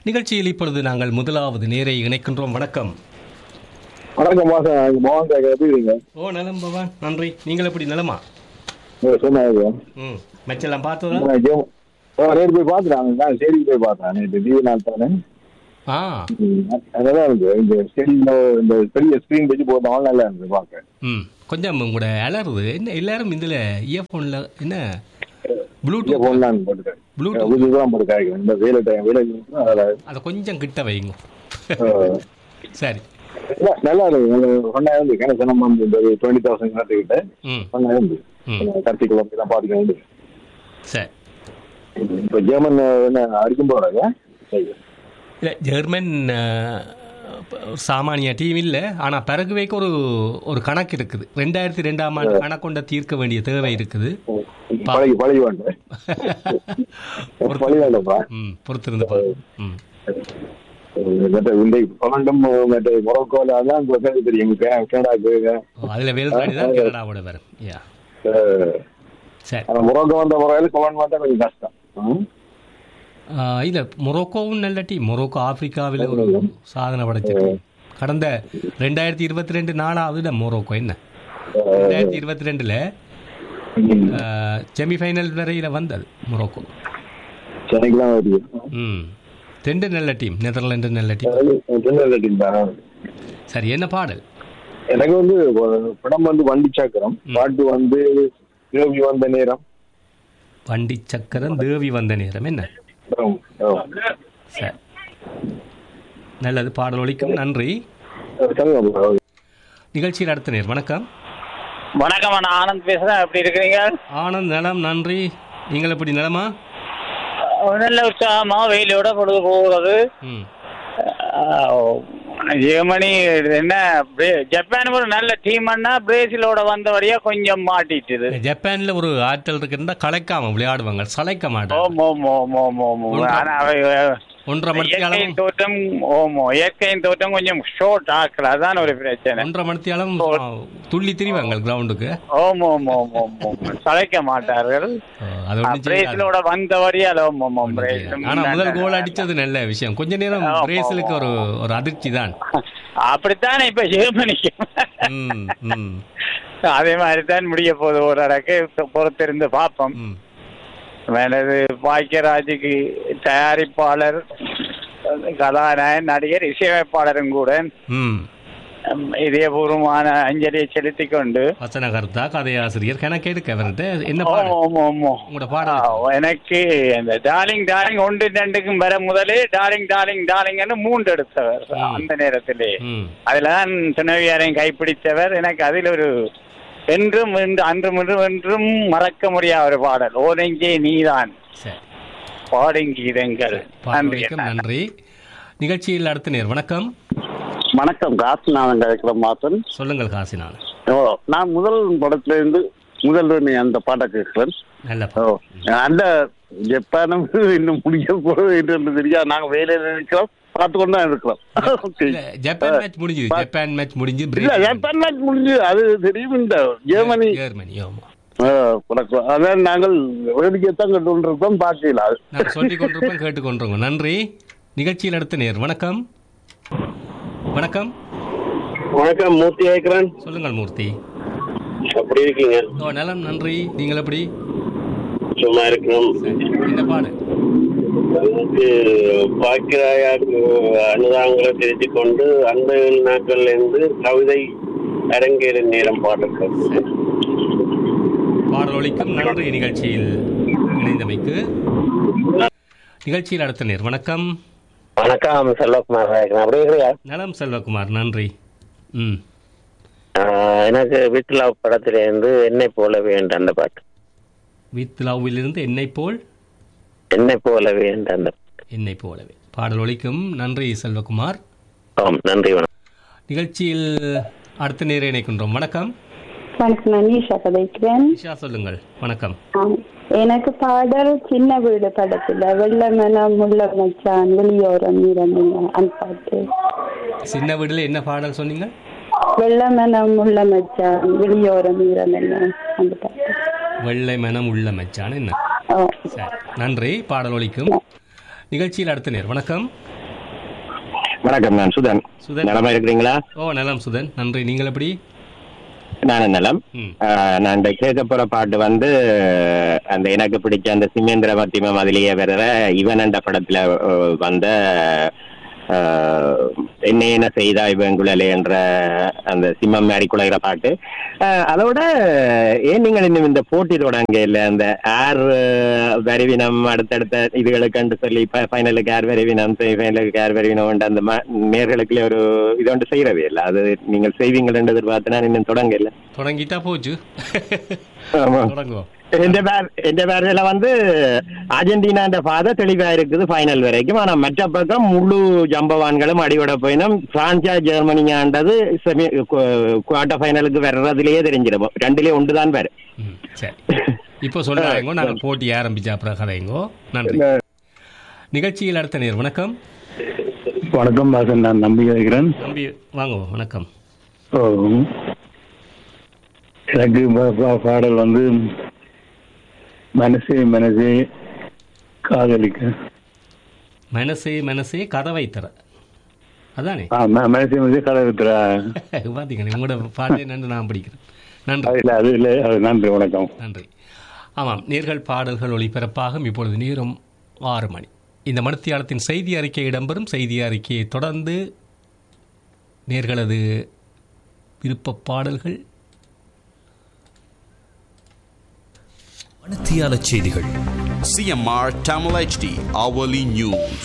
நிகழ்ச்சியில் இப்பொழுது நாங்கள் முதலாவது நேரை இணைக்கின்றோம் வணக்கம் வணக்கம் மாசம் மோகன் கேட்க எப்படி இருக்கீங்க ஓ நலம் பவான் நன்றி நீங்கள் எப்படி நலமா நீங்க சொன்னாங்க ம் மெச்செல்லாம் பார்த்ததா நான் ஜெயம் ஆ, நேத்து போய் பார்த்துட்டாங்க நான் ஸ்டேடியம் போய் பார்த்தேன் நேற்று டிவி நாள் தானே ஆ ம், அதெல்லாம் இருக்கு இந்த ஸ்டேடியம்ல இந்த பெரிய ஸ்க்ரீன் வச்சு போட்டோம் நல்லா இருந்தது பார்க்க ம் கொஞ்சம் உங்களோட அலருது என்ன எல்லாரும் இதில் இயர்ஃபோனில் என்ன இங்கே ப்ளூடூத் போன்லாம் போட்டுட்டேன் Bluetooth. புதுசு தான் போட்டு காய்க்கும் இந்த வேலை டைம் வேலை இருக்குன்னா அதில் அதை கொஞ்சம் கிட்ட வைங்க ஆ, சரி இல்ல, நல்லா இருக்கு நல்ல சொன்னா இருந்து கிணறு நம்ம இந்த டுவெண்ட்டி தௌசண்ட் கிட்ட ம் சொன்னா இருந்து ம் கருத்தி குழம்பு தான் பார்த்துக்க சரி இப்போ ஜெர்மன் என்ன அடிக்கும் போறாங்க இல்லை ஜெர்மன் அஹ், சாமானிய டீம் இல்லை ஆனால் பரகுவேக்கு ஒரு ஒரு கணக்கு இருக்குது ரெண்டாயிரத்தி ரெண்டாம் ஆண்டு கணக்கொண்ட தீர்க்க வேண்டிய தேவை இருக்குது பழகி பழகி வேண்டேன் பழகி வேண்டாம்ப்பா ம் பொறுத்திருந்து பாரு ம் மற்ற இந்த பொலண்டும் மற்ற மொரோக்கோல அதான் உங்களுக்கு தெரியும் கே- கனடாக்கு ஓ, அதுல வேல்ராணி தான் கனடாவோட வரும் யா அஹ், சரி ஆனா மொரோக்கோ வந்த முறையில் கொலன் வந்தா கொஞ்சம் கஷ்டம் ம்? ஆ, இல்ல மொரோக்கோவும் நல்ல டீம் மொரோக்கோ ஆப்பிரிக்காவில் ஒரு சாதனை படைச்சிருக்கு கடந்த ரெண்டாயிரத்தி இருபத்தி ரெண்டு நாலாவது மொரோக்கோ என்ன ரெண்டாயிரத்தி இருபத்தி ரெண்டுல ம். செமிஃபைனல் வரையில வந்தது மொரோக்கோ சென்னைக்குலாம் வருது ம் ரெண்டு நல்ல டீம் நெதர்லாண்டு நல்ல டீம் அது திருநெல்வேலி team தான். சரி என்ன பாடல் எனக்கு வந்து ஒரு படம் வந்து வண்டி சக்கரம் பாட்டு வந்து தேவி வந்த நேரம் வண்டி சக்கரம் தேவி வந்த நேரம் என்ன ஆம், ஆம். சரி நல்லது பாடல் ஒலிக்கும் நன்றி சொல்லுங்க bro. நிகழ்ச்சியில் அடுத்த நேர் வணக்கம் வணக்கம் நான் ஆனந்த் பேசுறேன் எப்படி இருக்கிறீங்க ஆனந்த் நலம் நன்றி நீங்கள் எப்படி நலமா நல்ல உற்சாகமா வெயிலோட பொழுது போகிறது ம் ஆஹ், ஜெர்மனி என்ன பிரே- ஜப்பான் ஒரு நல்ல டீம்னா பிரேசிலோட வந்தவரையா கொஞ்சம் மாட்டிட்டுது ஜப்பான்ல ஒரு ஆற்றல் இருக்குன்னா கலைக்காம விளையாடுவாங்க சளைக்க மாட்டாங்க ஓம் ஓம் ஓம் ஓம் ஓம் ஓம். ஆனா அவை ஒன்றரை மணி இயற்கையின் தோற்றம் ஓமோ இயற்கையின் தோற்றம் கொஞ்சம் ஷோர்ட் ஆக்கல அதான் ஒரு பிரச்சனை ஒன்றரை மணித்தியாலம் துள்ளி திரிவாங்க கிரவுண்டுக்கு ஓம் ஓம் ஓம் ஓம் ஓம் சளைக்க மாட்டார்கள் அது ஒண்ணும் செய்யாது. பிரேசிலோட வந்தவரையா ஓம் ஓம் ஓம் பிரேசில் ஆனா முதல் கோல் அடிச்சது நல்ல விஷயம் கொஞ்ச நேரம் பிரேசிலுக்கு ஒரு ஒரு அதிர்ச்சி தான் அப்படித்தானே இப்ப ஜெர்மனிக்கு ம், ம், அதே மாதிரி தான் முடிய போகுது ஒரு அடக்கு பொறுத்திருந்து பார்ப்போம் ம். எனது பாக்கியராஜுக்கு தயாரிப்பாளர் கதாநாயகன் நடிகர் இசையமைப்பாளரும் கூட ம். உம், இதயபூர்வமான அஞ்சலியை செலுத்திக் கொண்டு வசனகர்த்தா கதையாசிரியர் கணக்கு எடுக்க அவர்கிட்ட என்ன ஓ, பாடல் ஓம், ஓம், ஓம். உங்களோட ஆ, பாடல் எனக்கு இந்த டார்லிங் டார்லிங் ஒன்று ரெண்டுக்கும் வர முதலே டார்லிங் டார்லிங் டார்லிங் மூன்று எடுத்தவர் ம். அந்த நேரத்திலே ம் அதுலதான் துணைவியாரையும் கைப்பிடித்தவர் எனக்கு அதில் ஒரு என்றும் இன்று அன்றும் இன்றும் என்றும் மறக்க முடியாத ஒரு பாடல் ஓ நெஞ்சே நீதான் சரி பாடுங் கீதங்கள் நன்றி பாடலுக்கும் நன்றி நிகழ்ச்சியில் அடுத்த நேர் வணக்கம் வணக்கம் காசிநாதன் கிடைக்கிற மாத்தன் சொல்லுங்கள் காசினான் ஓ நான் முதல் படத்துல இருந்து முதல் நீ அந்த பாட்டை கேட்கிறேன் நல்ல ஓ அந்த ஜப்பானும் இன்னும் முடிய போறது என்று தெரியாது நாங்க வேலையில இருக்கிறோம் பார்த்து கொண்டு தான் இருக்கிறோம் இல்ல, ஜப்பான் மேட்ச் முடிஞ்சது ஜப்பான் மேட்ச் முடிஞ்சு இல்ல பிரேசில் ஜப்பான் மேட்ச் முடிஞ்சு அது தெரியும் இந்த ஜெர்மனி ஜெர்மனி ஆமா ஆ, வணக்கம். அதான் நாங்கள் வேடிக்கைத்தான் கட்டு கொண்டிருக்கோம் பார்க்கல அது நான் சொல்லிக் கொண்டிருப்போம் கேட்டுக்கொண்டிருக்கோம் நன்றி நிகழ்ச்சியில் அடுத்த நேர் வணக்கம் வணக்கம் வணக்கம் மூர்த்தி ஐக்கரன் சொல்லுங்கள் மூர்த்தி அப்படி இருக்கீங்க ஓ நலம் நன்றி நீங்கள் எப்படி சும்மா இருக்கணும் சரி, என்ன பாடு வந்து பாக்கிராயா அனுதாங்களை தெரிஞ்சு கொண்டு அந்த நாட்கள்ல இருந்து கவிதை அரங்கேற நேரம் பாடுறேன் பாடல் ஒலிக்கும் நன்றி நிகழ்ச்சியில் இணைந்தமைக்கு நிகழ்ச்சியில் அடுத்த நேர் வணக்கம் வணக்கம் செல்வகுமார் ராயக்கன் அப்படி இருக்கிறியா நலம் செல்வகுமார் நன்றி ம் ஆஹ் எனக்கு வீட்டில் படத்துல இருந்து என்னை போலவே என்ற அந்த பாட்டு வித் லவ்விலிருந்து என்னை போல் என்னை போலவே என்ற அந்த என்னை போலவே பாடல் ஒலிக்கும் நன்றி செல்வகுமார் ஆம் நன்றி வணக்கம் நிகழ்ச்சியில் அடுத்த நேர இணைக்கின்றோம் வணக்கம் வணக்கம் நான் நீஷா கதைக்கிறேன் நிஷா சொல்லுங்கள் வணக்கம் ஆம். எனக்கு பாடல் சின்ன வீடு படத்துல வெள்ளமன முள்ள மச்சான் வெளியோரம் நிறமில்ல அந்த பாட்டு சின்ன வீடுல என்ன பாடல் சொன்னீங்க வெள்ளமன முள்ள மச்சான் வெளியோரம் நிறமில்ல அந்த பாட்டு வெள்ளை மனம் உள்ள மச்சான் என்ன ஓ சரி நன்றி பாடல் ஒலிக்கும் நிகழ்ச்சியில் அடுத்த நேர் வணக்கம் வணக்கம் நான் சுதன் சுதன். நலமா இருக்கிறீங்களா ஓ நலம் சுதன் நன்றி நீங்கள் எப்படி நான் நலம் ம். ஆஹ், நான் இந்த கேட்க போற பாட்டு வந்து அந்த எனக்கு பிடிச்ச அந்த சிமேந்திர மத்தியமம் அதிலேயே வர்ற இவன் என்ற படத்துல அஹ், வந்த ஆஹ், என்ன என்ன செய்தா இவங்குழலே என்ற அந்த சிம்மம் மாறி குலைகிற பாட்டு ஆஹ், அதோட ஏன் நீங்கள் இன்னும் இந்த போட்டி தொடங்க இல்லை அந்த ஏர் வரிவினம் அடுத்தடுத்த இதுகளுக்கு சொல்லி ஃபைனலுக்கு ஏர் வரிவினம் ஃபைனலுக்கு ஏர் வரிவினம் அந்த ம- நேர்களுக்குள்ள ஒரு இது ஒன்று செய்யறதே இல்லை அது நீங்கள் செய்வீங்கள் என்று எதிர்பார்த்து நான் இன்னும் தொடங்க இல்லை தொடங்கிட்டா போச்சு ஆமா. தொடங்குவோம் எந்த பேர் எந்த பேர்ல வந்து அர்ஜென்டினா பாதை தெளிவா இருக்குது ஃபைனல் வரைக்கும் ஆனா மற்ற பக்கம் முழு ஜம்பவான்களும் அடிபட போயினும் பிரான்சா ஜெர்மனியாண்டது செமி குவார்டர் ஃபைனலுக்கு வர்றதுலயே தெரிஞ்சிடும் ரெண்டுலயே ஒன்று தான் பேர் ம், சரி இப்போ சொல்றாங்க நாங்கள் போட்டி ஆரம்பிச்சா அப்புறம் கதைங்கோ நன்றி நிகழ்ச்சியில் அடுத்த நேர் வணக்கம் வணக்கம் பாசன் நான் நம்பி வைக்கிறேன் நம்பி வாங்க வணக்கம் ஓ, எனக்கு பா- பா- பாடல் வந்து மனசே மனசே காதலிக்க மனசே மனசே கதவை தர அதானே ஆ, ம- மனசே மனசே காதலிக்கிறா பார்த்தீங்க உங்களோட பாட்டை நன்று நான் பிடிக்கிறேன் நன்றி அது இல்லை அது இல்லை அது நன்றி வணக்கம் நன்றி ஆமாம் நேர்கள் பாடல்கள் ஒளிபரப்பாகும் இப்பொழுது நேரம் ஆறு மணி இந்த மணித்தியாலத்தின் செய்தி அறிக்கை இடம்பெறும் செய்தி அறிக்கையை தொடர்ந்து நேர்களது விருப்ப பாடல்கள் மணத்தியால செய்திகள் CMR Tamil HD Hourly News.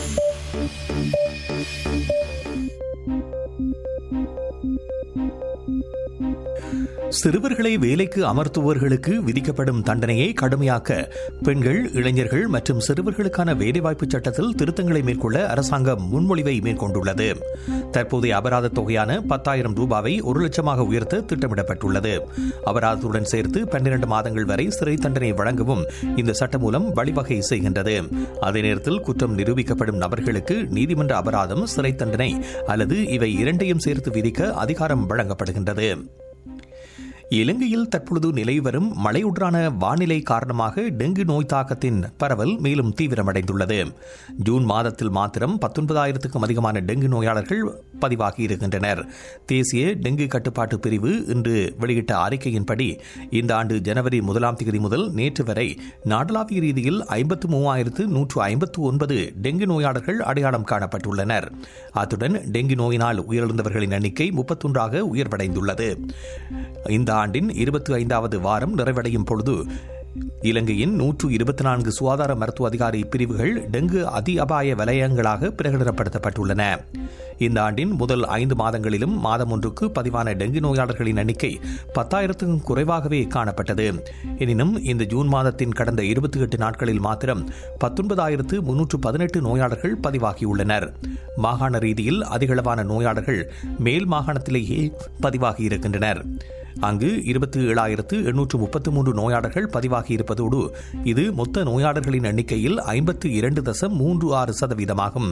சிறுவர்களை வேலைக்கு அமர்த்துபவர்களுக்கு விதிக்கப்படும் தண்டனையை கடுமையாக்க பெண்கள் இளைஞர்கள் மற்றும் சிறுவர்களுக்கான வேலைவாய்ப்பு சட்டத்தில் திருத்தங்களை மேற்கொள்ள அரசாங்கம் முன்மொழிவை மேற்கொண்டுள்ளது தற்போதைய அபராத தொகையான பத்தாயிரம் ரூபாவை ஒரு லட்சமாக உயர்த்த திட்டமிடப்பட்டுள்ளது அபராதத்துடன் சேர்த்து பன்னிரண்டு மாதங்கள் வரை சிறை தண்டனை வழங்கவும் இந்த சட்டம் மூலம் வழிவகை செய்கின்றது அதே நேரத்தில் குற்றம் நிரூபிக்கப்படும் நபர்களுக்கு நீதிமன்ற அபராதம் சிறை தண்டனை அல்லது இவை இரண்டையும் சேர்த்து விதிக்க அதிகாரம் வழங்கப்படுகின்றது இலங்கையில் தற்பொழுது நிலவி வரும் மழையுற்றான வானிலை காரணமாக டெங்கு நோய் தாக்கத்தின் பரவல் மேலும் தீவிரமடைந்துள்ளது ஜூன் மாதத்தில் மாத்திரம் பத்தொன்பதாயிரத்துக்கும் அதிகமான டெங்கு நோயாளர்கள் பதிவாகி இருக்கின்றனர் தேசிய டெங்கு கட்டுப்பாட்டு பிரிவு இன்று வெளியிட்ட அறிக்கையின்படி இந்த ஆண்டு ஜனவரி முதலாம் தேதி முதல் நேற்று வரை நாடளாவிய ரீதியில் ஐம்பத்து மூவாயிரத்து நூற்று ஐம்பத்து ஒன்பது டெங்கு நோயாளர்கள் அடையாளம் காணப்பட்டுள்ளனர் அத்துடன் டெங்கு நோயினால் உயிரிழந்தவர்களின் எண்ணிக்கை முப்பத்தொன்றாக உயர்வடைந்துள்ளது இந்த ஆண்டின் இருபத்தி ஐந்தாவது வாரம் நிறைவடையும் பொழுது இலங்கையின் நூற்று இருபத்தி நான்கு சுகாதார மருத்துவ அதிகாரி பிரிவுகள் டெங்கு அதி அபாய வலயங்களாக பிரகடனப்படுத்தப்பட்டுள்ளன இந்த ஆண்டின் முதல் ஐந்து மாதங்களிலும் மாதம் ஒன்றுக்கு பதிவான டெங்கு நோயாளர்களின் எண்ணிக்கை பத்தாயிரத்துக்கும் குறைவாகவே காணப்பட்டது எனினும் இந்த ஜூன் மாதத்தின் கடந்த இருபத்தி எட்டு நாட்களில் மாத்திரம் பத்தொன்பதாயிரத்து முன்னூற்று பதினெட்டு நோயாளர்கள் பதிவாகியுள்ளனர் மாகாண ரீதியில் அதிகளவான நோயாளர்கள் மேல் மாகாணத்திலேயே பதிவாகியிருக்கின்றனர் அங்கு இருபத்தி ஏழாயிரத்து எண்ணூற்று முப்பத்து மூன்று நோயாளர்கள் பதிவாகி இருப்பதோடு இது மொத்த நோயாளர்களின் எண்ணிக்கையில் ஐம்பத்து இரண்டு தசம் மூன்று ஆறு சதவீதமாகும்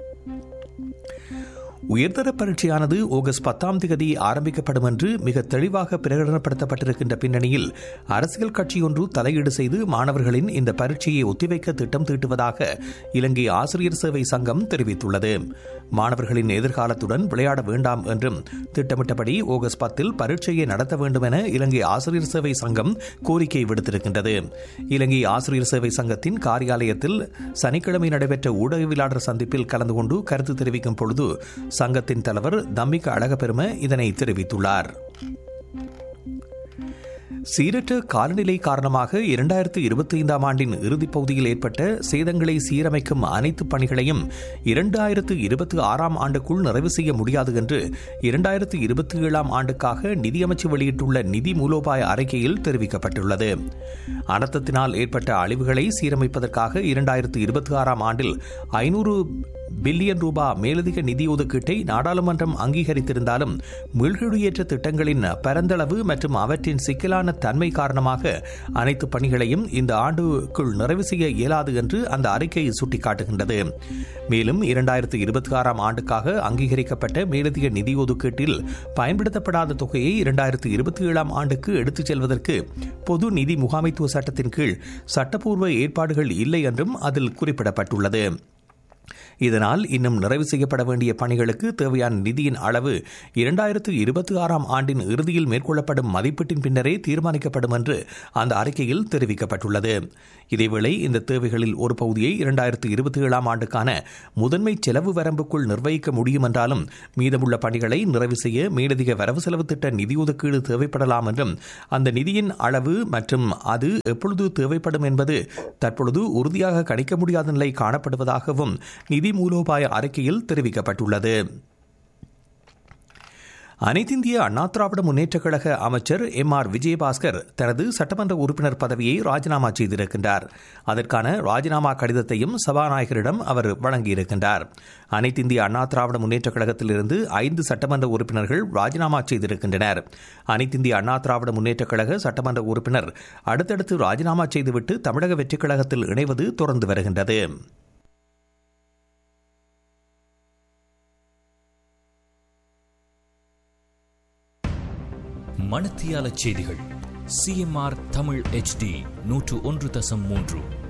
உயர்தர பரீட்சையானது ஆகஸ்ட் பத்தாம் தேதி ஆரம்பிக்கப்படும் என்று மிக தெளிவாக பிரகடனப்படுத்தப்பட்டிருக்கின்ற பின்னணியில் அரசியல் கட்சியொன்று தலையீடு செய்து மாணவர்களின் இந்த பரீட்சையை ஒத்திவைக்க திட்டம் தீட்டுவதாக இலங்கை ஆசிரியர் சேவை சங்கம் தெரிவித்துள்ளது மாணவர்களின் எதிர்காலத்துடன் விளையாட வேண்டாம் என்றும் திட்டமிட்டபடி ஆகஸ்ட் பத்தில் பரீட்சையை நடத்த வேண்டும் என இலங்கை ஆசிரியர் சேவை சங்கம் கோரிக்கை விடுத்திருக்கின்றது இலங்கை ஆசிரியர் சேவை சங்கத்தின் காரியாலயத்தில் சனிக்கிழமை நடைபெற்ற ஊடகவியலாளர் சந்திப்பில் கலந்து கொண்டு கருத்து தெரிவிக்கும் பொழுது சங்கத்தின் தலைவர் தம்பிக அழகப்பெரும இதனை தெரிவித்துள்ளார் சீரற்ற காலநிலை காரணமாக இரண்டாயிரத்து இருபத்தி ஐந்தாம் ஆண்டின் இறுதிப் பகுதியில் ஏற்பட்ட சேதங்களை சீரமைக்கும் அனைத்து பணிகளையும் இரண்டாயிரத்து இருபத்தி ஆறாம் ஆண்டுக்குள் நிறைவு செய்ய முடியாது என்று இரண்டாயிரத்து இருபத்தி ஏழாம் ஆண்டுக்காக நிதியமைச்சு வெளியிட்டுள்ள நிதி மூலோபாய அறிக்கையில் தெரிவிக்கப்பட்டுள்ளது அனர்த்தத்தினால் ஏற்பட்ட அழிவுகளை சீரமைப்பதற்காக இரண்டாயிரத்து இருபத்தி ஆறாம் ஆண்டில் ஐநூறு பில்லியன் ரூபாய் மேலதிக நிதி ஒதுக்கீட்டை நாடாளுமன்றம் அங்கீகரித்திருந்தாலும் மீள்குடியேற்ற திட்டங்களின் பரந்தளவு மற்றும் அவற்றின் சிக்கலான தன்மை காரணமாக அனைத்து பணிகளையும் இந்த ஆண்டுக்குள் நிறைவு செய்ய இயலாது என்று அந்த அறிக்கை சுட்டிக்காட்டுகின்றது மேலும் இரண்டாயிரத்து இருபத்தி ஆறாம் ஆண்டுக்காக அங்கீகரிக்கப்பட்ட மேலதிக நிதி ஒதுக்கீட்டில் பயன்படுத்தப்படாத தொகையை இரண்டாயிரத்து இருபத்தி ஏழாம் ஆண்டுக்கு எடுத்துச் செல்வதற்கு பொது நிதி முகாமைத்துவ சட்டத்தின் கீழ் சட்டப்பூர்வ ஏற்பாடுகள் இல்லை என்றும் அதில் குறிப்பிடப்பட்டுள்ளது இதனால் இன்னும் நிறைவு செய்யப்பட வேண்டிய பணிகளுக்கு தேவையான நிதியின் அளவு இரண்டாயிரத்து இருபத்தி ஆறாம் ஆண்டின் இறுதியில் மேற்கொள்ளப்படும் மதிப்பீட்டின் பின்னரே தீர்மானிக்கப்படும் என்று அந்த அறிக்கையில் தெரிவிக்கப்பட்டுள்ளது இதேவேளை இந்த தேவைகளில் ஒரு பகுதியை இரண்டாயிரத்து இருபத்தி ஏழாம் ஆண்டுக்கான முதன்மை செலவு வரம்புக்குள் நிர்வகிக்க முடியும் என்றாலும் மீதமுள்ள பணிகளை நிறைவு செய்ய மேலதிக வரவு செலவு திட்ட நிதி ஒதுக்கீடு தேவைப்படலாம் என்றும் அந்த நிதியின் அளவு மற்றும் அது எப்பொழுது தேவைப்படும் என்பது தற்பொழுது உறுதியாக கணிக்க முடியாத நிலை காணப்படுவதாகவும் நிதி மூலோபாய அறிக்கையில் தெரிவிக்கப்பட்டுள்ளது அனைத்திந்திய அண்ணா திராவிட முன்னேற்றக் கழக அமைச்சர் எம் ஆர் விஜயபாஸ்கர் தனது சட்டமன்ற உறுப்பினர் பதவியை ராஜினாமா செய்திருக்கின்றார் அதற்கான ராஜினாமா கடிதத்தையும் சபாநாயகரிடம் அவர் வழங்கியிருக்கின்றார் அனைத்திந்திய அண்ணா திராவிட முன்னேற்றக் கழகத்திலிருந்து ஐந்து சட்டமன்ற உறுப்பினர்கள் ராஜினாமா செய்திருக்கின்றனர் அனைத்திந்திய அண்ணா திராவிட முன்னேற்றக் கழக சட்டமன்ற உறுப்பினர் அடுத்தடுத்து ராஜினாமா செய்துவிட்டு தமிழக வெற்றிக் கழகத்தில் இணைவது தொடர்ந்து வருகின்றது மணத்தியால செய்திகள் சிஎம்ஆர் தமிழ் ஹெச்டி நூற்று ஒன்று தசம் மூன்று